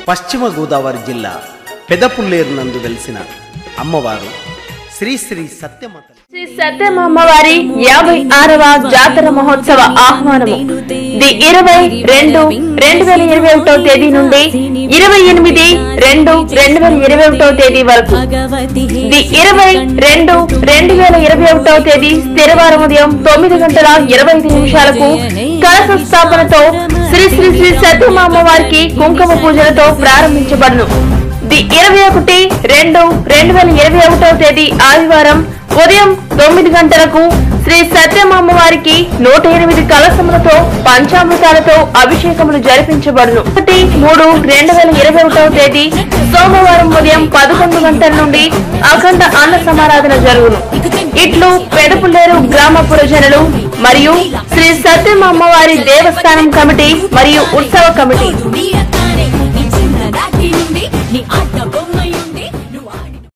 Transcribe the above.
పశ్చిమ గోదావరి జిల్లా పెదపుల్లేరు నందు వెలిసిన అమ్మవారు శ్రీ శ్రీ సత్యమత శ్రీ సత్యమామవారి యాభై ఆరవ జాతర మహోత్సవ ఆహ్వానము ది ఇరవై రెండు రెండు వేల ఇరవై ఒకటో తేదీ నుండి ఇరవై ఎనిమిది రెండు రెండు వేల ఇరవై ఒకటో తేదీ వరకు ది ఇరవై రెండు రెండు వేల ఇరవై ఒకటో తేదీ స్థిరవారం ఉదయం తొమ్మిది గంటల ఇరవై ఐదు నిమిషాలకు కలశ స్థాపనతో శ్రీ శ్రీ శ్రీ సత్యమామ వారికి కుంకుమ పూజలతో ప్రారంభించబడును ది ఇరవై ఒకటి రెండు రెండు వేల ఇరవై ఒకటవ తేదీ ఆదివారం ఉదయం తొమ్మిది గంటలకు శ్రీ సత్యమామ వారికి నూట ఎనిమిది కలసములతో పంచామృతాలతో అభిషేకములు జరిపించబడును ఒకటి మూడు రెండు వేల ఇరవై ఒకటవ తేదీ సోమవారం ఉదయం పదకొండు గంటల నుండి అఖండ అన్న సమారాధన జరుగును ఇట్లు పెదపుల్లేరు గ్రామ పురజనులు మరియు శ్రీ సత్యమామ వారి దేవస్థానం కమిటీ మరియు ఉత్సవ కమిటీ